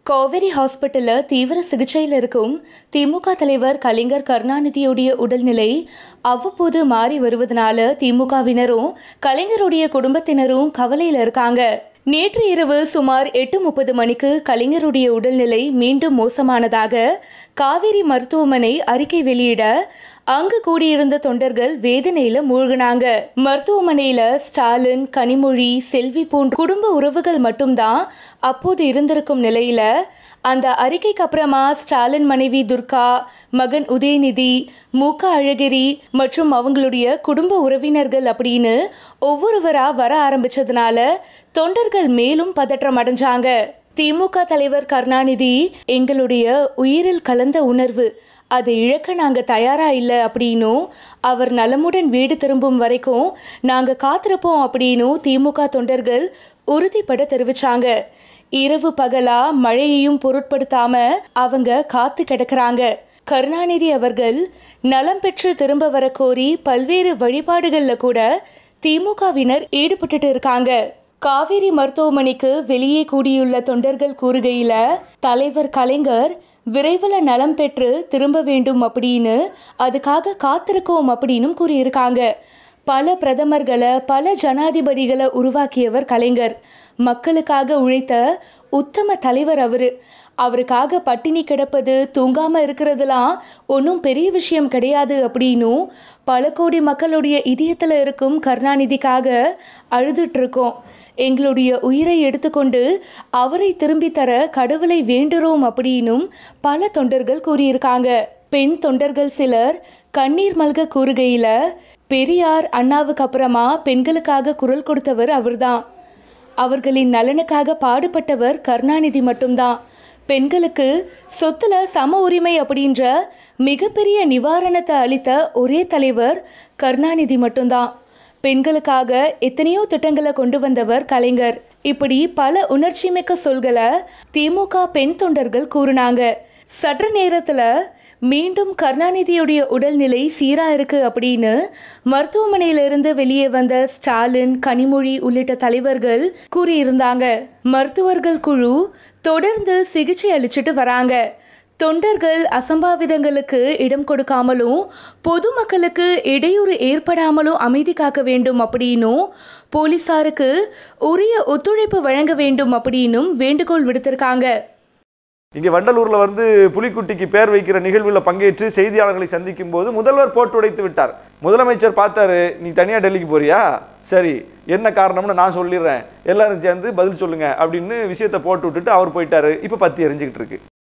கோவேரி ஹாஸ்பிட்டல்ல தீவிர சிகிச்சையில் இருக்கும் திமுக தலைவர் கலைஞர் கருணாநிதியுடைய உடல்நிலை அவ்வப்போது மாறி வருவதனால திமுகவினரும் கலைஞருடைய குடும்பத்தினரும் கவலையில இருக்காங்க நேற்று இரவு சுமார் எட்டு முப்பது மணிக்கு கலைஞருடைய உடல்நிலை மீண்டும் மோசமானதாக காவேரி மருத்துவமனை அறிக்கை வெளியிட அங்கு கூடியிருந்த தொண்டர்கள் வேதனையில மூழ்கினாங்க மருத்துவமனையில ஸ்டாலின் கனிமொழி செல்வி போன்ற குடும்ப உறவுகள் மட்டும்தான் அப்போது இருந்திருக்கும் நிலையில அந்த அறிக்கைக்கு அப்புறமா ஸ்டாலின் மனைவி துர்கா மகன் உதயநிதி மூக்க அழகிரி மற்றும் அவங்களுடைய குடும்ப உறவினர்கள் அப்படின்னு ஒவ்வொருவரா வர ஆரம்பிச்சதுனால தொண்டர்கள் மேலும் பதற்றம் அடைஞ்சாங்க திமுக தலைவர் கருணாநிதி எங்களுடைய உயிரில் கலந்த உணர்வு அதை இழக்க நாங்க தயாரா இல்லை அப்படின்னும் அவர் நலமுடன் வீடு திரும்பும் வரைக்கும் நாங்க காத்திருப்போம் அப்படின்னும் திமுக தொண்டர்கள் உறுதிப்பட தெரிவிச்சாங்க இரவு பகலா மழையையும் பொருட்படுத்தாம அவங்க காத்து கிடக்குறாங்க கருணாநிதி அவர்கள் நலம் பெற்று திரும்ப வர கோரி பல்வேறு வழிபாடுகள்ல கூட திமுகவினர் ஈடுபட்டுட்டு இருக்காங்க காவேரி மருத்துவமனைக்கு வெளியே கூடியுள்ள தொண்டர்கள் கூறுகையில தலைவர் கலைஞர் விரைவில் நலம் பெற்று திரும்ப வேண்டும் அப்படின்னு அதுக்காக காத்திருக்கோம் அப்படின்னு கூறியிருக்காங்க பல பிரதமர்களை பல ஜனாதிபதிகளை உருவாக்கியவர் கலைஞர் மக்களுக்காக உழைத்த உத்தம தலைவர் அவரு அவருக்காக பட்டினி கிடப்பது தூங்காம இருக்கிறதுலாம் ஒன்றும் பெரிய விஷயம் கிடையாது அப்படின்னும் பல கோடி மக்களுடைய இதயத்தில் இருக்கும் கருணாநிதிக்காக அழுதுட்டு இருக்கோம் எங்களுடைய உயிரை எடுத்துக்கொண்டு அவரை திரும்பி தர கடவுளை வேண்டுறோம் அப்படின்னும் பல தொண்டர்கள் கூறியிருக்காங்க பெண் தொண்டர்கள் சிலர் கண்ணீர் மல்க கூறுகையில பெரியார் அண்ணாவுக்கு அப்புறமா பெண்களுக்காக குரல் கொடுத்தவர் அவர்தான் அவர்களின் நலனுக்காக பாடுபட்டவர் கருணாநிதி மட்டும்தான் பெண்களுக்கு சொத்துல சம உரிமை அப்படின்ற மிகப்பெரிய நிவாரணத்தை அளித்த ஒரே தலைவர் கருணாநிதி மட்டும்தான் பெண்களுக்காக எத்தனையோ திட்டங்களை கொண்டு வந்தவர் கலைஞர் இப்படி பல உணர்ச்சிமிக்க சொல்களை திமுக பெண் தொண்டர்கள் கூறினாங்க சற்று நேரத்துல மீண்டும் கருணாநிதியுடைய உடல்நிலை சீரா இருக்கு அப்படின்னு மருத்துவமனையிலிருந்து வெளியே வந்த ஸ்டாலின் கனிமொழி உள்ளிட்ட தலைவர்கள் கூறியிருந்தாங்க மருத்துவர்கள் குழு தொடர்ந்து சிகிச்சை அளிச்சிட்டு வராங்க தொண்டர்கள் அசம்பாவிதங்களுக்கு இடம் கொடுக்காமலும் பொதுமக்களுக்கு இடையூறு ஏற்படாமலும் அமைதி காக்க வேண்டும் அப்படின்னும் போலீசாருக்கு உரிய ஒத்துழைப்பு வழங்க வேண்டும் அப்படின்னும் வேண்டுகோள் விடுத்திருக்காங்க இங்கே வண்டலூரில் வந்து புலிக்குட்டிக்கு பேர் வைக்கிற நிகழ்வில் பங்கேற்று செய்தியாளர்களை சந்திக்கும் போது முதல்வர் போட்டு உடைத்து விட்டார் முதலமைச்சர் பார்த்தாரு நீ தனியாக டெல்லிக்கு போறியா சரி என்ன காரணம்னு நான் சொல்லிடுறேன் எல்லாரும் சேர்ந்து பதில் சொல்லுங்க அப்படின்னு விஷயத்தை போட்டு விட்டுட்டு அவர் போயிட்டாரு இப்போ பத்தி எரிஞ்சுக்கிட்டு இருக்கு